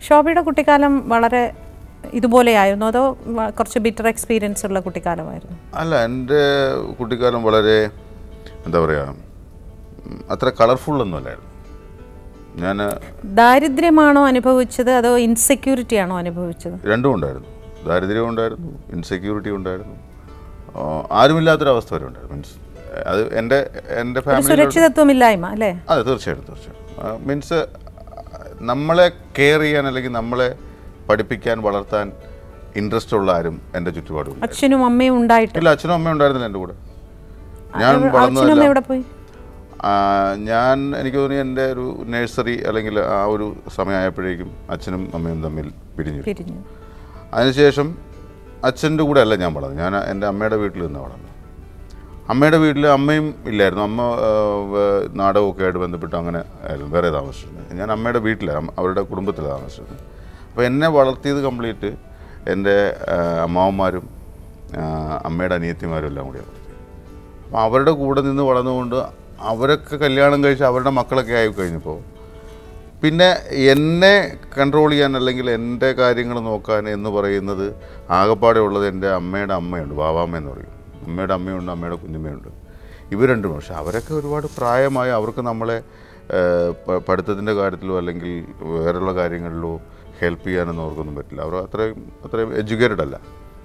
ശോഭയുടെ കുട്ടിക്കാലം വളരെ ഇതുപോലെയായിരുന്നു അതോ വ- കുറച്ച് ബിറ്റർ എക്സ്പീരിയൻസ് ഉള്ള കുട്ടിക്കാലമായിരുന്നു അല്ല എൻ്റെ കുട്ടിക്കാലം വളരെ എന്താ പറയുക ഉം, അത്ര കളർഫുൾ ഒന്നും അല്ലായിരുന്നു ഞാൻ ദാരിദ്ര്യമാണോ അനുഭവിച്ചത് അതോ ഇൻസെക്യൂരിറ്റി ആണോ അനുഭവിച്ചത് രണ്ടും ഉണ്ടായിരുന്നു ദാരിദ്ര്യം ഉണ്ടായിരുന്നു ഇൻസെക്യൂരിറ്റി ഉണ്ടായിരുന്നു ആ, ആരുമില്ലാത്തൊരവസ്ഥ വരെ ഉണ്ടായിരുന്നു മീൻസ് അത് എൻ്റെ എൻ്റെ ഒരു ഫാമിലി സുരക്ഷിതത്വമില്ലായ്മ അല്ലേ അതെ തീർച്ചയായിട്ടും തീർച്ചയായിട്ടും മീൻസ് നമ്മളെ കെയർ ചെയ്യാൻ അല്ലെങ്കിൽ നമ്മളെ പഠിപ്പിക്കാൻ വളർത്താൻ ഇൻട്രസ്റ്റ് ഉള്ള ആരും എൻ്റെ ചുറ്റുപാടുമില്ല അച്ഛനും അമ്മയും ഉണ്ടായിട്ട് ഇല്ല അച്ഛനും അമ്മയും ഉണ്ടായിരുന്നില്ല എൻ്റെ കൂടെ ഞാൻ അച്ഛനും അമ്മ വളർന്നതല്ല എവിടെ പോയി ആ, ഞാൻ എനിക്ക് തോന്നി എൻ്റെ ഒരു നഴ്സറി അല്ലെങ്കിൽ ആ ഒരു സമയമായപ്പോഴേക്കും അച്ഛനും അമ്മയും തമ്മിൽ പിരിഞ്ഞു പിരിഞ്ഞു അതിനുശേഷം അച്ഛൻ്റെ കൂടെ അല്ല ഞാൻ വളർന്നത് ഞാൻ എൻ്റെ അമ്മയുടെ വീട്ടിൽ നിന്ന് വളർന്നത് അമ്മയുടെ വീട്ടിൽ അമ്മയും ഇല്ലായിരുന്നു അമ്മ ആ, വേ- നാടകമൊക്കെ ആയിട്ട് ബന്ധപ്പെട്ട് അങ്ങനെ ആയിരുന്നു വേറെ താമസിച്ചിരുന്നത് ഞാൻ അമ്മയുടെ വീട്ടിലാണ് അവരുടെ കുടുംബത്തിൽ താമസിച്ചത് അപ്പോൾ എന്നെ വളർത്തിയത് കംപ്ലീറ്റ് എൻ്റെ ആ, അമ്മാവന്മാരും ആ, അമ്മയുടെ അനിയത്തിമാരും എല്ലാം കൂടിയാണ് അപ്പോൾ അവരുടെ കൂടെ നിന്ന് വളർന്നുകൊണ്ട് അവരൊക്കെ കല്യാണം കഴിച്ച് അവരുടെ മക്കളൊക്കെ ആയി കഴിഞ്ഞപ്പോൾ പിന്നെ എന്നെ കൺട്രോൾ ചെയ്യാൻ അല്ലെങ്കിൽ എൻ്റെ കാര്യങ്ങൾ നോക്കാൻ എന്ന് പറയുന്നത് ആകപ്പാടെ ഉള്ളത് എൻ്റെ അമ്മയുടെ അമ്മയുണ്ട് ബാവാമ്മ എന്ന് പറയും അമ്മയുടെ അമ്മയുണ്ട് അമ്മയുടെ കുഞ്ഞമ്മയുണ്ട് ഇവർ രണ്ടും പക്ഷെ അവരൊക്കെ ഒരുപാട് പ്രായമായി അവർക്ക് നമ്മളെ ഏഹ്, പ- പഠിത്തത്തിൻ്റെ കാര്യത്തിലോ അല്ലെങ്കിൽ വേറെയുള്ള കാര്യങ്ങളിലോ ഹെൽപ്പ് ചെയ്യാനൊന്നും അവർക്കൊന്നും പറ്റില്ല അവർ അത്രയും അത്രയും എഡ്യൂക്കേറ്റഡ് അല്ല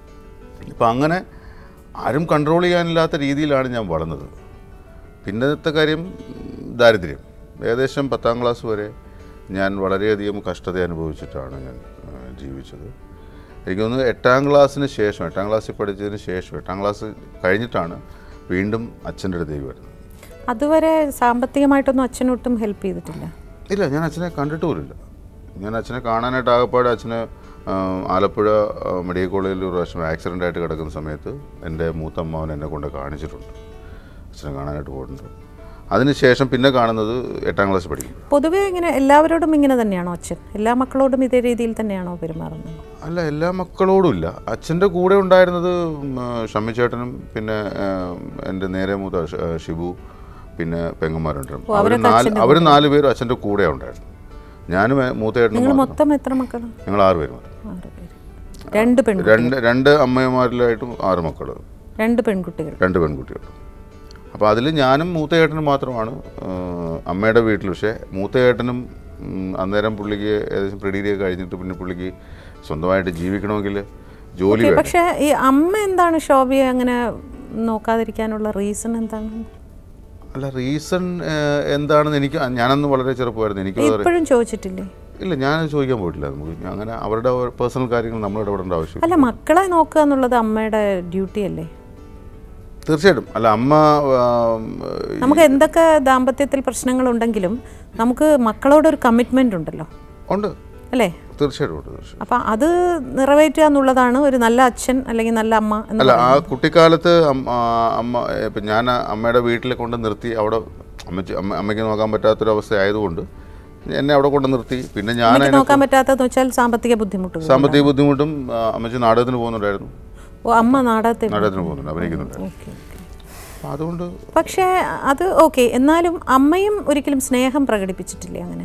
ഇപ്പം അങ്ങനെ ആരും കൺട്രോൾ ചെയ്യാനില്ലാത്ത രീതിയിലാണ് ഞാൻ വളർന്നത് പിന്നത്തെ കാര്യം ഉം, ദാരിദ്ര്യം ഏകദേശം പത്താം ക്ലാസ് വരെ ഞാൻ വളരെയധികം കഷ്ടത അനുഭവിച്ചിട്ടാണ് ഞാൻ ആ, ജീവിച്ചത് എനിക്ക് തോന്നുന്നു എട്ടാം ക്ലാസ്സിന് ശേഷം എട്ടാം ക്ലാസ്സിൽ പഠിച്ചതിന് ശേഷം എട്ടാം ക്ലാസ് കഴിഞ്ഞിട്ടാണ് വീണ്ടും അച്ഛൻ്റെ അടുത്തേക്ക് വരുന്നത് അതുവരെ സാമ്പത്തികമായിട്ടൊന്നും അച്ഛനൊട്ടും ഹെൽപ്പ് ചെയ്തിട്ടില്ല ഇല്ല ഞാൻ അച്ഛനെ കണ്ടിട്ട് പോലില്ല ഞാൻ അച്ഛനെ കാണാനായിട്ട് ആകപ്പാടെ അച്ഛന് ആ, ആലപ്പുഴ ആ, മെഡിക്കൽ കോളേജിൽ ഒരു പ്രാവശ്യം ആക്സിഡൻ്റ് ആയിട്ട് കിടക്കുന്ന സമയത്ത് എൻ്റെ മൂത്തമ്മാവൻ എന്നെ കൊണ്ട് കാണിച്ചിട്ടുണ്ട് അച്ഛനെ കാണാനായിട്ട് പോയിട്ടുണ്ട് അതിനുശേഷം പിന്നെ കാണുന്നത് എട്ടാം ക്ലാസ് പഠിക്കും പൊതുവേ ഇങ്ങനെ എല്ലാവരോടും ഇങ്ങനെ തന്നെയാണോ അച്ഛൻ എല്ലാ മക്കളോടും ഇതേ രീതിയിൽ തന്നെയാണോ പെരുമാറുന്നത് അല്ല എല്ലാ മക്കളോടും ഇല്ല അച്ഛൻ്റെ കൂടെ ഉണ്ടായിരുന്നത് ഉം, ആ, ഷമ്മിച്ചേട്ടനും പിന്നെ ആ, എൻ്റെ നേരെ മൂത്ത ഷ- ആ, ഷിബു പിന്നെ പെങ്ങന്മാരുണ്ടായിരുന്നു അവർ അവരൊക്കെ നാല് അച്ഛൻ്റെ അവർ നാല് പേരും അച്ഛൻ്റെ കൂടെ ഉണ്ടായിരുന്നു ഞാനും ഏ, മൂത്തയേട്ടനും നിങ്ങൾ മാത്രം. മൊത്തം എത്ര മക്കൾ ഞങ്ങൾ ആറ് പേര് മാത്രം ആറ് പേര് രണ്ട് പെൺകുട്ടികൾ രണ്ട് രണ്ട് അമ്മമാരിലായിട്ടും ആറ് മക്കൾ രണ്ട് പെൺകുട്ടികൾ രണ്ട് പെൺകുട്ടികൾ അപ്പോൾ അതിൽ ഞാനും മൂത്തയേട്ടനും മാത്രമാണ് ആ, അമ്മയുടെ വീട്ടിൽ പക്ഷേ മൂത്തയേട്ടനും ഉം, അന്നേരം പുള്ളിക്ക് ഏകദേശം പ്രിഡിഗ്രിയൊക്കെ കഴിഞ്ഞിട്ട് പിന്നെ പുള്ളിക്ക് സ്വന്തമായിട്ട് ജീവിക്കണമെങ്കിൽ ജോലി വേണം പക്ഷേ ഈ അമ്മ എന്താണ് ശോഭയെ അങ്ങനെ നോക്കാതിരിക്കാനുള്ള റീസൺ എന്താണ് അല്ല റീസൺ എന്താണെന്ന് എനിക്ക് ഞാനന്ന് വളരെ ചെറുപ്പമായിരുന്നു എനിക്ക് വളരെ ഇപ്പോഴും ചോദിച്ചിട്ടില്ലേ ഇല്ല ഞാൻ ചോദിക്കാൻ പോയിട്ടില്ല നമുക്ക് ഞാൻ അങ്ങനെ അവരുടെ പേഴ്സണൽ കാര്യങ്ങൾ നമ്മൾ ഇടപെടേണ്ട ആവശ്യം അല്ല മക്കളെ നോക്കുക എന്നുള്ളത് അമ്മയുടെ ഡ്യൂട്ടി അല്ലേ തീർച്ചയായിട്ടും അല്ല അമ്മ ആ, നമുക്ക് എന്തൊക്കെ ദാമ്പത്യത്തിൽ പ്രശ്നങ്ങളുണ്ടെങ്കിലും നമുക്ക് മക്കളോടൊരു കമ്മിറ്റ്മെന്റ് ഉണ്ടല്ലോ ഉണ്ട് അല്ലേ തീർച്ചയായിട്ടും ഉണ്ട് തീർച്ചയായിട്ടും അപ്പം അത് നിറവേറ്റുക എന്നുള്ളതാണ് ഒരു നല്ല അച്ഛൻ അല്ലെങ്കിൽ നല്ല അമ്മ എന്ന് അല്ല ആ കുട്ടിക്കാലത്ത് അമ്മ ആ, അമ്മ ഇപ്പം ഞാൻ ആ അമ്മയുടെ വീട്ടിൽ കൊണ്ട് നിർത്തി അവിടെ അമ്മച്ചി അമ്മ അമ്മയ്ക്ക് നോക്കാൻ പറ്റാത്തൊരവസ്ഥ ആയതുകൊണ്ട് എന്നെ അവിടെ കൊണ്ട് നിർത്തി പിന്നെ ഞാൻ എനിക്ക് നോക്കാൻ പറ്റാത്തതെന്ന് വെച്ചാൽ സാമ്പത്തിക ബുദ്ധിമുട്ടുകൾ സാമ്പത്തിക ബുദ്ധിമുട്ടും ആ, അമ്മച്ചി നാടകത്തിന് പോകുന്നുണ്ടായിരുന്നു ഓ അമ്മ നാടകത്തെ നാടകത്തിന് പോകുന്നുണ്ട് അഭിനയിക്കുന്നുണ്ടായിരുന്നു ഓക്കെ ഓക്കെ അപ്പം അതുകൊണ്ട് പക്ഷേ അത് ഓക്കെ എന്നാലും അമ്മയും ഒരിക്കലും സ്നേഹം പ്രകടിപ്പിച്ചിട്ടില്ലേ അങ്ങനെ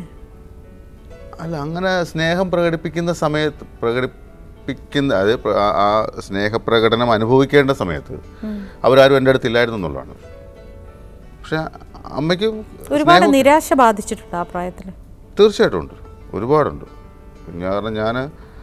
അല്ല അങ്ങനെ സ്നേഹം പ്രകടിപ്പിക്കുന്ന സമയത്ത് പ്രകടിപ്പിക്കുന്ന അത് പ്ര- ആ- ആ സ്നേഹപ്രകടനം അനുഭവിക്കേണ്ട സമയത്ത് അവരാരും എൻ്റെ അടുത്തില്ലായിരുന്നു എന്നുള്ളതാണ് പക്ഷെ അമ്മയ്ക്ക് ഒരുപാട് നിരാശ ബാധിച്ചിട്ടുണ്ട് ആ പ്രായത്തിൽ തീർച്ചയായിട്ടും ഉണ്ട് ഒരുപാടുണ്ട് കാരണം ഞാൻ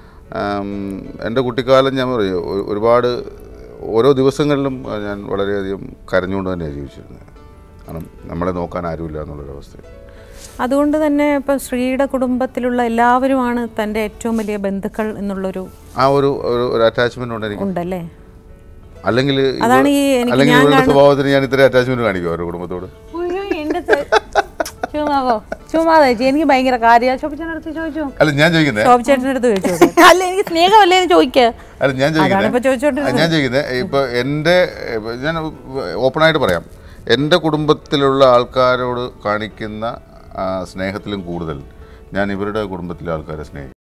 എൻ്റെ കുട്ടിക്കാലം ഞാൻ പറയും ഒരു- ഒരുപാട് ഓരോ ദിവസങ്ങളിലും ആ, ഞാൻ വളരെയധികം കരഞ്ഞുകൊണ്ട് തന്നെയാണ് ജീവിച്ചിരുന്നത് കാരണം നമ്മളെ നോക്കാൻ ആരുമില്ല എന്നുള്ളൊരവസ്ഥ അതുകൊണ്ട് തന്നെ ഇപ്പം ശ്രീയുടെ കുടുംബത്തിലുള്ള എല്ലാവരുമാണ് തൻ്റെ ഏറ്റവും വലിയ ബന്ധുക്കൾ എന്നുള്ളൊരു ആ ഒരു ഒരു ഒരു അറ്റാച്ച്മെൻ്റ് ഉണ്ട് എനിക്ക് ഉണ്ടല്ലേ അല്ലെങ്കിൽ അതാണ് ഈ എനിക്ക് അല്ലെങ്കിൽ ഞാൻ ഇവരുടെ സ്വഭാവത്തിന് ഞാൻ ഇത്ര അറ്റാച്ച്മെന്റ് കാണിക്കും അവരുടെ കുടുംബത്തോട് അയ്യോ എന്റെ ചുമ്മാവോ ചുമ്മാതെ ചേച്ചി എനിക്ക് ഭയങ്കര കാര്യം ചോപ്പിച്ചടുത്ത് ചോദിച്ചു അല്ല ഞാൻ ചോദിക്കുന്നത് ശോഭ ചേട്ടൻ്റെ അടുത്ത് ചോദിച്ചു അല്ല എനിക്ക് സ്നേഹമല്ലേ എന്ന് ചോദിക്കുക അല്ല ഞാൻ അതാണ് ഇപ്പൊ ചോദിക്കുന്നത് ചോദിച്ചോണ്ടിരുന്നത് ഞാൻ ചോദിക്കുന്നത് ഇപ്പൊ എൻ്റെ ഇപ്പൊ ഞാൻ ഓപ്പണായിട്ട് പറയാം എൻ്റെ കുടുംബത്തിലുള്ള ആൾക്കാരോട് കാണിക്കുന്ന ആ, സ്നേഹത്തിലും കൂടുതൽ ഞാൻ ഇവരുടെ കുടുംബത്തിലെ ആൾക്കാരെ സ്നേഹിക്കും